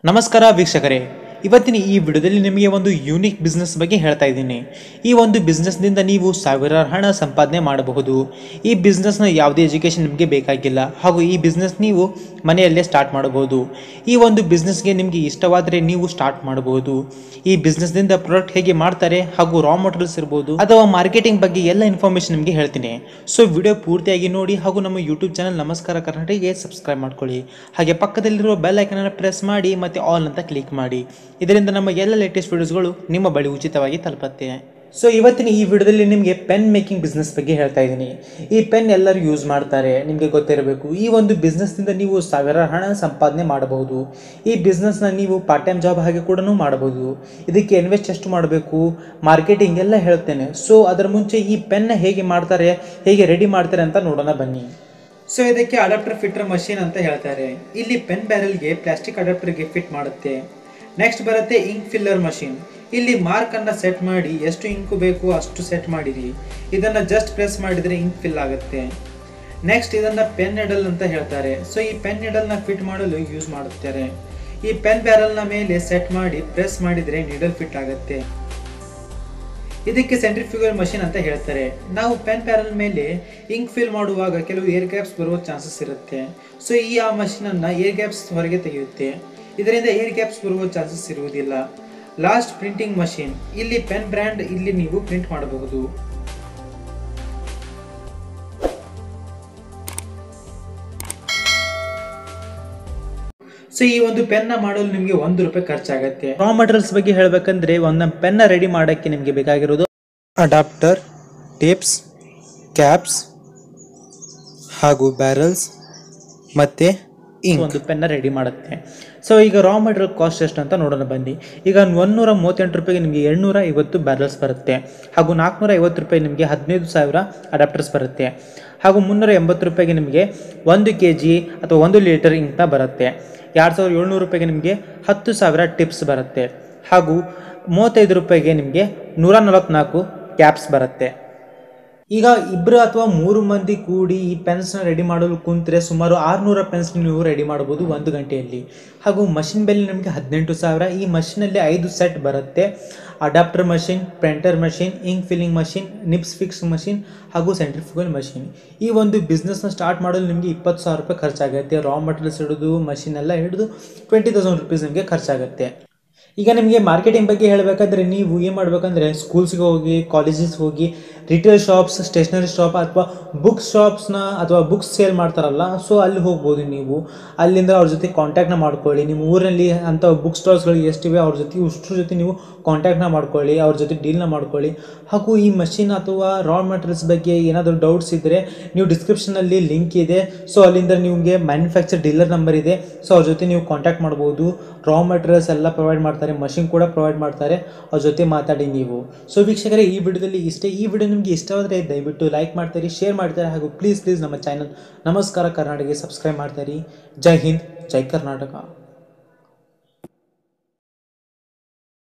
ನಮಸ್ಕಾರ ವೀಕ್ಷಕರೇ ಇವತ್ತಿನ ಈ ವಿಡಿಯೋದಲ್ಲಿ ನಿಮಗೆ ಒಂದು ಯೂನಿಕ್ ಬಿಸ್ನೆಸ್ ಬಗ್ಗೆ ಹೇಳ್ತಾ ಇದ್ದೀನಿ ಈ ಒಂದು ಬಿಸ್ನೆಸ್ನಿಂದ ನೀವು ಸಾವಿರಾರು ಹಣ ಸಂಪಾದನೆ ಮಾಡಬಹುದು ಈ ಬಿಸ್ನೆಸ್ನ ಯಾವುದೇ ಎಜುಕೇಷನ್ ನಿಮಗೆ ಬೇಕಾಗಿಲ್ಲ ಹಾಗೂ ಈ ಬಿಸ್ನೆಸ್ ನೀವು ಮನೆಯಲ್ಲೇ ಸ್ಟಾರ್ಟ್ ಮಾಡಬಹುದು ಈ ಒಂದು ಬಿಸ್ನೆಸ್ಗೆ ನಿಮಗೆ ಇಷ್ಟವಾದರೆ ನೀವು ಸ್ಟಾರ್ಟ್ ಮಾಡಬಹುದು ಈ ಬಿಸ್ನೆಸ್ನಿಂದ ಪ್ರಾಡಕ್ಟ್ ಹೇಗೆ ಮಾಡ್ತಾರೆ ಹಾಗೂ ರಾ ಮಟೀರಿಯಲ್ಸ್ ಇರ್ಬೋದು ಅಥವಾ ಮಾರ್ಕೆಟಿಂಗ್ ಬಗ್ಗೆ ಎಲ್ಲ ಇನ್ಫಾರ್ಮೇಷನ್ ನಿಮಗೆ ಹೇಳ್ತೀನಿ ಸೊ ವಿಡಿಯೋ ಪೂರ್ತಿಯಾಗಿ ನೋಡಿ ಹಾಗೂ ನಮ್ಮ ಯೂಟ್ಯೂಬ್ ಚಾನಲ್ ನಮಸ್ಕಾರ ಕರ್ನಾಟಕಗೆ ಸಬ್ಸ್ಕ್ರೈಬ್ ಮಾಡ್ಕೊಳ್ಳಿ ಹಾಗೆ ಪಕ್ಕದಲ್ಲಿರುವ ಬೆಲ್ ಐಕನನ್ನು ಪ್ರೆಸ್ ಮಾಡಿ ಮತ್ತು ಆಲ್ ಅಂತ ಕ್ಲಿಕ್ ಮಾಡಿ ಇದರಿಂದ ನಮ್ಮ ಎಲ್ಲ ಲೇಟೆಸ್ಟ್ ವಿಡಿಯೋಸ್ಗಳು ನಿಮ್ಮ ಬಳಿ ಉಚಿತವಾಗಿ ತಲುಪುತ್ತೆ ಸೊ ಇವತ್ತಿನ ಈ ವಿಡಿಯೋದಲ್ಲಿ ನಿಮಗೆ ಪೆನ್ ಮೇಕಿಂಗ್ ಬಿಸ್ನೆಸ್ ಬಗ್ಗೆ ಹೇಳ್ತಾ ಇದ್ದೀನಿ ಈ ಪೆನ್ ಎಲ್ಲರೂ ಯೂಸ್ ಮಾಡ್ತಾರೆ ನಿಮಗೆ ಗೊತ್ತಿರಬೇಕು ಈ ಒಂದು ಬಿಸ್ನೆಸ್ನಿಂದ ನೀವು ಸಾವಿರಾರು ಹಣ ಸಂಪಾದನೆ ಮಾಡಬಹುದು ಈ ಬಿಸ್ನೆಸ್ನ ನೀವು ಪಾರ್ಟ್ ಟೈಮ್ ಜಾಬ್ ಹಾಗೆ ಕೂಡ ಮಾಡಬಹುದು ಇದಕ್ಕೆ ಇನ್ವೆಸ್ಟ್ ಎಷ್ಟು ಮಾಡಬೇಕು ಮಾರ್ಕೆಟಿಂಗ್ ಎಲ್ಲ ಹೇಳ್ತೇನೆ ಸೊ ಅದರ ಮುಂಚೆ ಈ ಪೆನ್ ಹೇಗೆ ಮಾಡ್ತಾರೆ ಹೇಗೆ ರೆಡಿ ಮಾಡ್ತಾರೆ ಅಂತ ನೋಡೋಣ ಬನ್ನಿ ಸೊ ಇದಕ್ಕೆ ಅಡಾಪ್ಟರ್ ಫಿಟ್ಟರ್ ಮಷೀನ್ ಅಂತ ಹೇಳ್ತಾರೆ ಇಲ್ಲಿ ಪೆನ್ ಬ್ಯಾರಲ್ಗೆ ಪ್ಲಾಸ್ಟಿಕ್ ಅಡಾಪ್ಟರ್ಗೆ ಫಿಟ್ ಮಾಡುತ್ತೆ ನೆಕ್ಸ್ಟ್ ಬರುತ್ತೆ ಇಂಕ್ ಫಿಲ್ಲರ್ ಮಷೀನ್ ಇಲ್ಲಿ ಮಾರ್ಕ್ ಅನ್ನ ಸೆಟ್ ಮಾಡಿ ಎಷ್ಟು ಇಂಕು ಬೇಕು ಅಷ್ಟು ಸೆಟ್ ಮಾಡಿರಿ ಇದನ್ನ ಜಸ್ಟ್ ಪ್ರೆಸ್ ಮಾಡಿದ್ರೆ ಇಂಕ್ ಫಿಲ್ ಆಗುತ್ತೆ ನೆಕ್ಸ್ಟ್ ಇದನ್ನ ಪೆನ್ ನೆಡಲ್ ಅಂತ ಹೇಳ್ತಾರೆ ಸೊ ಈ ಪೆನ್ ನೆಡಲ್ನ ಫಿಟ್ ಮಾಡಲು ಯೂಸ್ ಮಾಡುತ್ತಾರೆ ಈ ಪೆನ್ ಬ್ಯಾರಲ್ನ ಮೇಲೆ ಸೆಟ್ ಮಾಡಿ ಪ್ರೆಸ್ ಮಾಡಿದ್ರೆ ನೀಡಲ್ ಫಿಟ್ ಆಗುತ್ತೆ ಇದಕ್ಕೆ ಸೆಂಟ್ರಿಫ್ಯೂಗಲ್ ಮಷಿನ್ ಅಂತ ಹೇಳ್ತಾರೆ ನಾವು ಪೆನ್ ಪ್ಯಾರಲ್ ಮೇಲೆ ಇಂಕ್ ಫಿಲ್ ಮಾಡುವಾಗ ಕೆಲವು ಏರ್ ಗ್ಯಾಪ್ಸ್ ಬರುವ ಚಾನ್ಸಸ್ ಇರುತ್ತೆ ಸೊ ಈ ಆ ಮಷಿನ್ ಅನ್ನ ಏರ್ ಗ್ಯಾಪ್ಸ್ ಹೊರಗೆ ತೆಗೆಯುತ್ತೆ ಇದರಿಂದ ಏರ್ ಗ್ಯಾಪ್ಸ್ ಬರುವ ಚಾನ್ಸಸ್ ಇರುವುದಿಲ್ಲ ಲಾಸ್ಟ್ ಪ್ರಿಂಟಿಂಗ್ ಮಷಿನ್ ಇಲ್ಲಿ ಪೆನ್ ಬ್ರ್ಯಾಂಡ್ ಇಲ್ಲಿ ನೀವು ಪ್ರಿಂಟ್ ಮಾಡಬಹುದು ಸೊ ಈ ಒಂದು ಪೆನ್ನ ಮಾಡಲು ನಿಮಗೆ ಒಂದು ರೂಪಾಯಿ ಖರ್ಚಾಗತ್ತೆ ರಾ ಮಟೀರಿಯಲ್ಸ್ ಬಗ್ಗೆ ಹೇಳಬೇಕಂದ್ರೆ ಒಂದು ಪೆನ್ನ ರೆಡಿ ಮಾಡೋಕ್ಕೆ ನಿಮಗೆ ಬೇಕಾಗಿರೋದು ಅಡಾಪ್ಟರ್ ಟೇಪ್ಸ್ ಕ್ಯಾಪ್ಸ್ ಹಾಗೂ ಬ್ಯಾರಲ್ಸ್ ಮತ್ತು ಒಂದು ಪೆನ್ನ ರೆಡಿ ಮಾಡುತ್ತೆ ಸೊ ಈಗ ರಾ ಮಟೀರಿಯಲ್ ಕಾಸ್ಟ್ ಎಷ್ಟು ಅಂತ ನೋಡೋಣ ಬನ್ನಿ ಈಗ ಒಂದೂರ ಮೂವತ್ತೆಂಟು ರೂಪಾಯಿಗೆ ನಿಮಗೆ ಏಳ್ನೂರ ಐವತ್ತು ಬ್ಯಾರಲ್ಸ್ ಬರುತ್ತೆ ಹಾಗೂ ನಾಲ್ಕುನೂರ ಐವತ್ತು ರೂಪಾಯಿ ನಿಮಗೆ ಹದಿನೈದು ಸಾವಿರ ಅಡಾಪ್ಟರ್ಸ್ ಬರುತ್ತೆ ಹಾಗೂ ಮುನ್ನೂರ ಎಂಬತ್ತು ರೂಪಾಯಿಗೆ ನಿಮಗೆ ಒಂದು ಕೆ ಜಿ ಅಥವಾ ಒಂದು ಲೀಟರ್ ಇಂಕ್ನ ಬರುತ್ತೆ ಎರಡು ಸಾವಿರದ ಏಳ್ನೂರು ರೂಪಾಯಿಗೆ ನಿಮಗೆ ಹತ್ತು ಸಾವಿರ ಟಿಪ್ಸ್ ಬರುತ್ತೆ ಹಾಗೂ ಮೂವತ್ತೈದು ರೂಪಾಯಿಗೆ ನಿಮಗೆ ನೂರ ನಲವತ್ನಾಲ್ಕು ಕ್ಯಾಪ್ಸ್ ಬರುತ್ತೆ ಈಗ ಇಬ್ಬರು ಅಥವಾ ಮೂರು ಮಂದಿ ಕೂಡಿ ಈ ಪೆನ್ಸ್ನ ರೆಡಿ ಮಾಡಲು ಕುಂತರೆ ಸುಮಾರು ಆರುನೂರ ಪೆನ್ಸ್ ನೀವು ರೆಡಿ ಮಾಡಬಹುದು ಒಂದು ಗಂಟೆಯಲ್ಲಿ ಹಾಗೂ ಮಷಿನ್ ಬೆಲೆ ನಿಮಗೆ ಹದಿನೆಂಟು ಸಾವಿರ ಈ ಮಷಿನಲ್ಲಿ ಐದು ಸೆಟ್ ಬರುತ್ತೆ adapter machine printer machine ink filling machine nibs fix machine ಹಾಗೂ ಸೆಂಟ್ರಿಫ್ಯೂಗಲ್ ಮಷಿನ್ ಈ ಒಂದು ಬಿಸ್ನೆಸ್ನ ಸ್ಟಾರ್ಟ್ ಮಾಡಲು ನಿಮಗೆ ಇಪ್ಪತ್ತು ಸಾವಿರ ರೂಪಾಯಿ ಖರ್ಚಾಗುತ್ತೆ ರಾ ಮಟೀರಿಯಲ್ಸ್ ಹಿಡಿದು ಮಷಿನ್ ಎಲ್ಲ ಹಿಡಿದು ಟ್ವೆಂಟಿ ತೌಸಂಡ್ ರುಪೀಸ್ ನಿಮಗೆ ಖರ್ಚಾಗುತ್ತೆ ಈಗ ನಿಮಗೆ ಮಾರ್ಕೆಟಿಂಗ್ ಬಗ್ಗೆ ಹೇಳಬೇಕಾದ್ರೆ ನೀವು ಏನು ಮಾಡಬೇಕಂದ್ರೆ ಸ್ಕೂಲ್ಸ್ಗೆ ಹೋಗಿ ಕಾಲೇಜಸ್ಗೆ ಹೋಗಿ ರಿಟೇಲ್ ಶಾಪ್ಸ್ ಸ್ಟೇಷ್ನರಿ ಶಾಪ್ ಅಥವಾ ಬುಕ್ ಶಾಪ್ಸ್ನ ಅಥವಾ ಬುಕ್ಸ್ ಸೇಲ್ ಮಾಡ್ತಾರಲ್ಲ ಸೊ ಅಲ್ಲಿ ಹೋಗ್ಬೋದು ನೀವು ಅಲ್ಲಿಂದ ಅವ್ರ ಜೊತೆ ಕಾಂಟ್ಯಾಕ್ಟ್ನ ಮಾಡ್ಕೊಳ್ಳಿ ನಿಮ್ಮ ಊರಲ್ಲಿ ಅಂಥ ಬುಕ್ ಸ್ಟಾಲ್ಸ್ಗಳು ಎಷ್ಟಿವೆ ಅವ್ರ ಜೊತೆ ಅಷ್ಟ್ರ ಜೊತೆ ನೀವು ಕಾಂಟ್ಯಾಕ್ಟ್ನ ಮಾಡ್ಕೊಳ್ಳಿ ಅವ್ರ ಜೊತೆ ಡೀಲ್ನ ಮಾಡ್ಕೊಳ್ಳಿ ಹಾಗೂ ಈ ಮಷಿನ್ ಅಥವಾ ರಾ ಮೆಟೀರಿಯಲ್ಸ್ ಬಗ್ಗೆ ಏನಾದರೂ ಡೌಟ್ಸ್ ಇದ್ದರೆ ನೀವು ಡಿಸ್ಕ್ರಿಪ್ಷನಲ್ಲಿ ಲಿಂಕ್ ಇದೆ ಸೊ ಅಲ್ಲಿಂದ ನಿಮಗೆ ಮ್ಯಾನುಫ್ಯಾಕ್ಚರ್ ಡೀಲರ್ ನಂಬರ್ ಇದೆ ಸೊ ಅವ್ರ ಜೊತೆ ನೀವು ಕಾಂಟ್ಯಾಕ್ಟ್ ಮಾಡ್ಬೋದು ರಾ ಮೆಟೀರಿಯಲ್ಸ್ ಎಲ್ಲ ಪ್ರೊವೈಡ್ ಮಾಡ್ತಾರೆ ಮಷಿನ್ ಕೂಡ ಪ್ರೊವೈಡ್ ಮಾಡ್ತಾರೆ ಅವ್ರ ಜೊತೆ ಮಾತಾಡಿ ನೀವು ಸೊ ವೀಕ್ಷಕರೇ ಈ ವಿಡಿಯೋದಲ್ಲಿ ಇಷ್ಟೇ ಈ ವಿಡಿಯೋ ನಿಮಗೆ ಇಷ್ಟವಾದರೆ ದಯವಿಟ್ಟು ಲೈಕ್ ಮಾಡ್ತಾರೆ ಶೇರ್ ಮಾಡ್ತಾರೆ ಹಾಗೂ ಪ್ಲೀಸ್ ಪ್ಲೀಸ್ ನಮ್ಮ ಚಾನಲ್ ನಮಸ್ಕಾರ ಕರ್ನಾಟಕಗೆ ಸಬ್ಸ್ಕ್ರೈಬ್ ಮಾಡ್ತಾರೆ ಜೈ ಹಿಂದ್ ಜೈ ಕರ್ನಾಟಕ